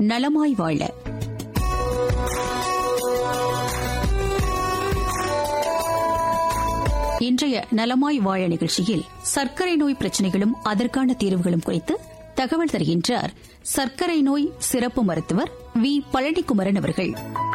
நலமாய் வாழ இன்றைய நலமாய் வாழ நிகழ்ச்சியில் சர்க்கரை நோய் பிரச்சினைகளும் அதற்கான தீர்வுகளும் குறித்து தகவல் தருகின்றார் சர்க்கரை நோய் சிறப்பு மருத்துவர் வி பழனிக்குமரன் அவர்கள்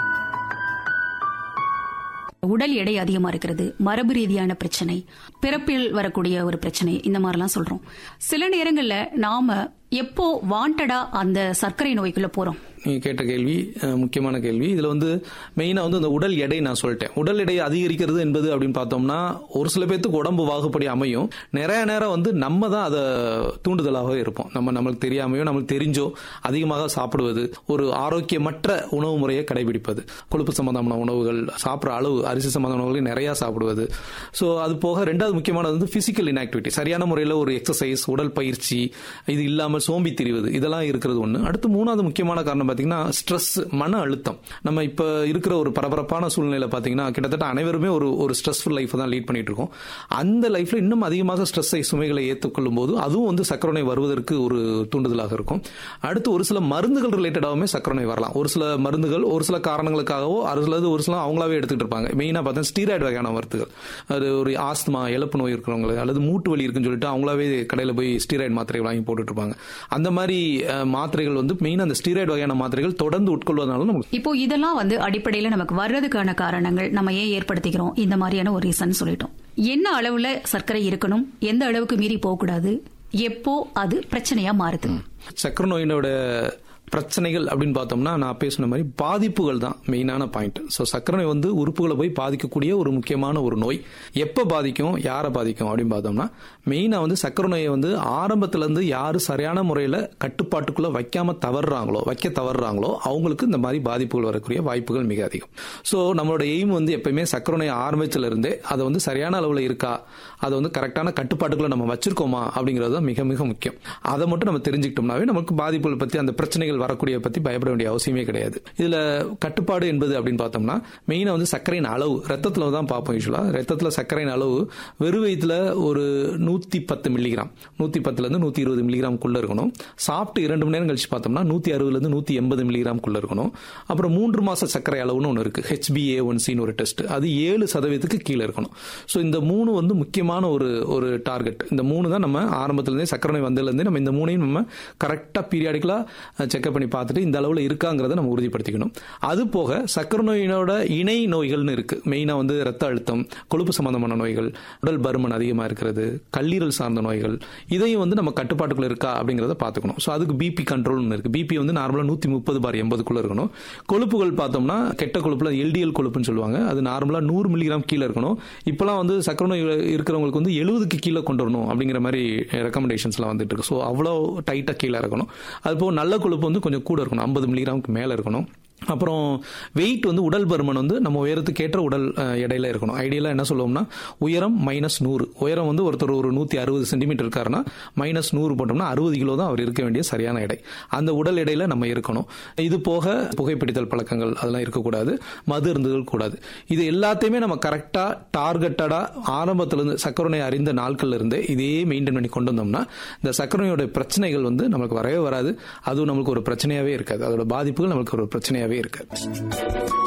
உடல் எடை அதிகமா இருக்கிறது மரபு ரீதியான பிரச்சனை பிறப்பில் வரக்கூடிய ஒரு பிரச்சனை இந்த மாதிரிலாம் சொல்றோம் சில நேரங்கள்ல நாம எப்போ வாண்டடா அந்த சர்க்கரை நோய்க்குள்ள போறோம் நீங்க கேட்ட கேள்வி அஹ், முக்கியமான கேள்வி இதுல வந்து மெயினா வந்து இந்த உடல் எடை நான் சொல்லிட்டேன் உடல் எடை அதிகரிக்கிறது என்பது அப்படின்னு பார்த்தோம்னா ஒரு சில பேர்த்துக்கு உடம்பு வாகுப்படி அமையும் நிறைய நேரம் வந்து நம்ம தான் அதை தூண்டுதலாக இருப்போம் நம்ம நம்மளுக்கு தெரியாமையோ நம்மளுக்கு தெரிஞ்சோ அதிகமாக சாப்பிடுவது ஒரு ஆரோக்கியமற்ற உணவு முறையை கடைபிடிப்பது கொழுப்பு சம்பந்தமான உணவுகள் சாப்பிட்ற அளவு அரிசி சம்பந்தமான உணவுகளை நிறைய சாப்பிடுவது ஸோ அது போக ரெண்டாவது முக்கியமானது வந்து பிசிக்கல் இன்ஆக்டிவிட்டி சரியான முறையில் ஒரு எக்ஸசைஸ் உடல் பயிற்சி இது இல்லாமல் சோம்பி திரிவது இதெல்லாம் இருக்கிறது ஒன்று அடுத்து மூணாவது முக்கியமான காரணம் பார்த்தீங்கன்னா ஸ்ட்ரெஸ் மன அழுத்தம் நம்ம இப்போ இருக்கிற ஒரு பரபரப்பான சூழ்நிலை பார்த்தீங்கன்னா கிட்டத்தட்ட அனைவருமே ஒரு ஒரு ஸ்ட்ரெஸ்ஃபுல் லைஃப் தான் லீட் பண்ணிட்டு இருக்கோம் அந்த லைஃப்ல இன்னும் அதிகமாக ஸ்ட்ரெஸ்ஸை சுமைகளை ஏற்றுக்கொள்ளும் போது அதுவும் வந்து சக்கரை நோய் வருவதற்கு ஒரு தூண்டுதலாக இருக்கும் அடுத்து ஒரு சில மருந்துகள் ரிலேட்டடாகவுமே சக்கரை நோய் வரலாம் ஒரு சில மருந்துகள் ஒரு சில காரணங்களுக்காகவோ ஒரு சிலது ஒரு சில அவங்களாவே எடுத்துக்கிட்டு இருப்பாங்க மெயினாக பார்த்தா ஸ்டீராய்டு வகையான மருந்துகள் அது ஒரு ஆஸ்துமா இழப்பு நோய் இருக்கிறவங்களுக்கு அல்லது மூட்டு வலி இருக்குன்னு சொல்லிட்டு அவங்களாவே கடையில் போய் ஸ்டீராய்டு மாத்திரைகள் வாங்கி போட்டுட்டு இருப்பாங்க அந்த மாதிரி அஹ், மாத்திரைகள் வந்து மெயினாக அந்த ஸ்டீராய்டு வகையான மாத்திரைகள் தொடர்ந்து உட்கொள்வதனால நமக்கு இப்போ இதெல்லாம் வந்து அடிப்படையில நமக்கு வர்றதுக்கான காரணங்கள் நம்ம ஏன் ஏற்படுத்திக்கிறோம் இந்த மாதிரியான ஒரு ரீசன் சொல்லிட்டோம் என்ன அளவுல சர்க்கரை இருக்கணும் எந்த அளவுக்கு மீறி போகக்கூடாது எப்போ அது பிரச்சனையா மாறுது சக்கரை நோயினோட பிரச்சனைகள் அப்படின்னு பார்த்தோம்னா நான் பேசின மாதிரி பாதிப்புகள் தான் மெயினான பாயிண்ட் ஸோ சக்கரை நோய் வந்து உறுப்புகளை போய் பாதிக்கக்கூடிய ஒரு முக்கியமான ஒரு நோய் எப்போ பாதிக்கும் யாரை பாதிக்கும் அப்படின்னு பார்த்தோம்னா மெயினாக வந்து சக்கரை நோயை வந்து ஆரம்பத்துலேருந்து யார் சரியான முறையில் கட்டுப்பாட்டுக்குள்ளே வைக்காம தவறுறாங்களோ வைக்க தவறுறாங்களோ அவங்களுக்கு இந்த மாதிரி பாதிப்புகள் வரக்கூடிய வாய்ப்புகள் மிக அதிகம் ஸோ நம்மளோட எய்ம் வந்து எப்பயுமே சக்கரை நோய் ஆரம்பிச்சதுல இருந்தே அதை வந்து சரியான அளவில் இருக்கா அதை வந்து கரெக்டான கட்டுப்பாட்டுக்குள்ள நம்ம வச்சிருக்கோமா அப்படிங்கிறது தான் மிக மிக முக்கியம் அதை மட்டும் நம்ம தெரிஞ்சுக்கிட்டோம்னாவே நமக்கு பாதிப்புகள் பற்றி அந்த பிரச்சனைகள் வரக்கூடிய பற்றி பயப்பட வேண்டிய அவசியமே கிடையாது இதுல கட்டுப்பாடு என்பது அப்படின்னு பார்த்தோம்னா மெயினாக வந்து சர்க்கரையின் அளவு ரத்தத்தில் தான் பார்ப்போம் யூஸ்வலாக ரத்தத்தில் சர்க்கரையின் அளவு வெறும் வயிற்றுல ஒரு நூற்றி பத்து மில்லிகிராம் நூற்றி பத்துலேருந்து நூற்றி இருபது மில்லிகிராம்குள்ள இருக்கணும் சாப்பிட்டு இரண்டு மணி நேரம் கழிச்சு பார்த்தோம்னா நூற்றி அறுபதுலேருந்து நூற்றி எண்பது மில்லிகிராம்குள்ள இருக்கணும் அப்புறம் மூன்று மாச சர்க்கரை அளவுன்னு ஒன்று இருக்கு ஹெச்பிஏ ஒன் சின்னு ஒரு டெஸ்ட் அது ஏழு சதவீதத்துக்கு கீழே இருக்கணும் ஸோ இந்த மூணு வந்து முக்கியமான ஒரு ஒரு டார்கெட் இந்த மூணு தான் நம்ம ஆரம்பத்துலேருந்தே சக்கரை நோய் வந்ததுலேருந்தே நம்ம இந்த மூணையும் நம்ம கரெக்டாக பீரியாடிக்கலாக செக்அப் பண்ணி பார்த்துட்டு இந்த அளவில் இருக்காங்கிறத நம்ம உறுதிப்படுத்திக்கணும் அது போக சக்கரை நோயினோட இணை நோய்கள்னு இருக்கு மெயினாக வந்து ரத்த அழுத்தம் கொழுப்பு சம்பந்தமான நோய்கள் உடல் பருமன் அதிகமாக இருக்கிறது கல்லீரல் சார்ந்த நோய்கள் இதையும் வந்து நம்ம கட்டுப்பாட்டுக்குள்ள இருக்கா அப்படிங்கிறத பார்த்துக்கணும் ஸோ அதுக்கு பிபி கண்ட்ரோல்னு இருக்கு பிபி வந்து நார்மலாக நூற்றி முப்பது பார் எண்பதுக்குள்ள இருக்கணும் கொழுப்புகள் பார்த்தோம்னா கெட்ட கொழுப்புல எல்டிஎல் கொழுப்புன்னு சொல்லுவாங்க அது நார்மலாக நூறு மில்லிகிராம் கீழே இருக்கணும் இப்போலாம் வந்து சக்கரை நோய் இருக்கிறவங்களுக்கு வந்து எழுபதுக்கு கீழே கொண்டு வரணும் அப்படிங்கிற மாதிரி ரெக்கமெண்டேஷன்ஸ்லாம் வந்துட்டு இருக்கு ஸோ அவ்வளோ டைட்டாக கீழே இருக்கணும் அது போக நல்ல கொழுப்பு வந்து கொஞ்சம் கூட இருக்கணும் ஐம்பது மில்லிகிராமுக்கு மேலே இருக்கணும் அப்புறம் வெயிட் வந்து உடல் பருமன் வந்து நம்ம உயரத்துக்கு ஏற்ற உடல் அஹ், எடையில இருக்கணும் ஐடியலாக என்ன சொல்லுவோம்னா உயரம் மைனஸ் நூறு உயரம் வந்து ஒருத்தர் ஒரு நூற்றி அறுபது சென்டிமீட்டர் இருக்காருன்னா மைனஸ் நூறு போட்டோம்னா அறுபது கிலோ தான் அவர் இருக்க வேண்டிய சரியான எடை அந்த உடல் எடையில நம்ம இருக்கணும் இது போக புகைப்பிடித்தல் பழக்கங்கள் அதெல்லாம் இருக்கக்கூடாது மது இருந்தது கூடாது இது எல்லாத்தையுமே நம்ம கரெக்டாக டார்கெட்டடாக ஆரம்பத்திலிருந்து சக்கரை நோய் அறிந்த நாட்கள்ல இருந்தே இதே மெயின்டைன் பண்ணி கொண்டு வந்தோம்னா இந்த சக்கரை நோயோட பிரச்சனைகள் வந்து நமக்கு வரவே வராது அதுவும் நம்மளுக்கு ஒரு பிரச்சனையாவே இருக்காது அதோட பாதிப்புகள் நமக்கு ஒரு பிரச்சனையாவே இருக்காது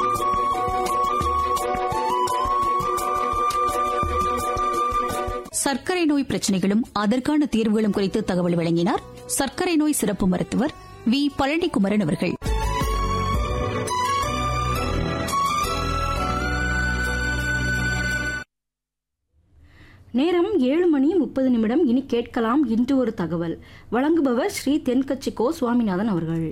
சர்க்கரை நோய் பிரச்சனைகளும் அதற்கான தீர்வுகளும் குறித்து தகவல் வழங்கினார் சர்க்கரை நோய் சிறப்பு மருத்துவர் வி பழனிக்குமரன் அவர்கள் நேரம் ஏழு மணி முப்பது நிமிடம் இனி கேட்கலாம் இன்று ஒரு தகவல் வழங்குபவர் ஸ்ரீ தென்கட்சி கோ சுவாமிநாதன் அவர்கள்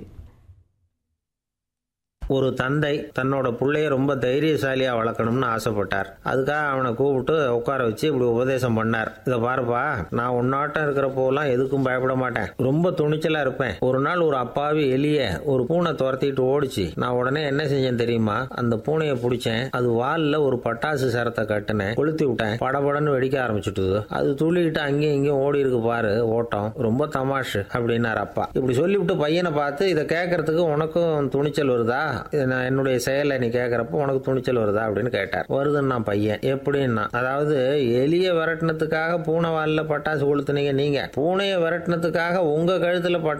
ஒரு தந்தை தன்னோட பிள்ளைய ரொம்ப தைரியசாலியா வளர்க்கணும்னு ஆசைப்பட்டார் அதுக்காக அவனை கூப்பிட்டு உட்கார வச்சு இப்படி உபதேசம் பண்ணார் இதை பாருப்பா நான் உன்னாட்டம் இருக்கிறப்போலாம் எதுக்கும் பயப்பட மாட்டேன் ரொம்ப துணிச்சலா இருப்பேன் ஒரு நாள் ஒரு அப்பாவி எலிய ஒரு பூனை துரத்திட்டு ஓடிச்சு நான் உடனே என்ன செஞ்சேன் தெரியுமா அந்த பூனையை பிடிச்சேன் அது வால்ல ஒரு பட்டாசு சரத்தை கட்டினேன் கொளுத்தி விட்டேன் படபடன்னு வெடிக்க ஆரம்பிச்சுட்டுது அது துள்ளிக்கிட்டு அங்கேயும் இங்கேயும் ஓடி இருக்கு பாரு ஓட்டம் ரொம்ப தமாஷு அப்படின்னாரு அப்பா இப்படி சொல்லிவிட்டு பையனை பார்த்து இதை கேட்கறதுக்கு உனக்கும் துணிச்சல் வருதா இது நான் என்னுடைய செயலை நீ கேட்கறப்போ உனக்கு துணிச்சல் வருதா அப்படின்னு கேட்டார் வருதுன்னா பையன் எப்படின்னா அதாவது எலிய விரட்டினத்துக்காக பூனை வாலில் பட்டாசு கொளுத்துனீங்க நீங்க பூனையை விரட்டினத்துக்காக உங்க கழுத்துல பட்டாசு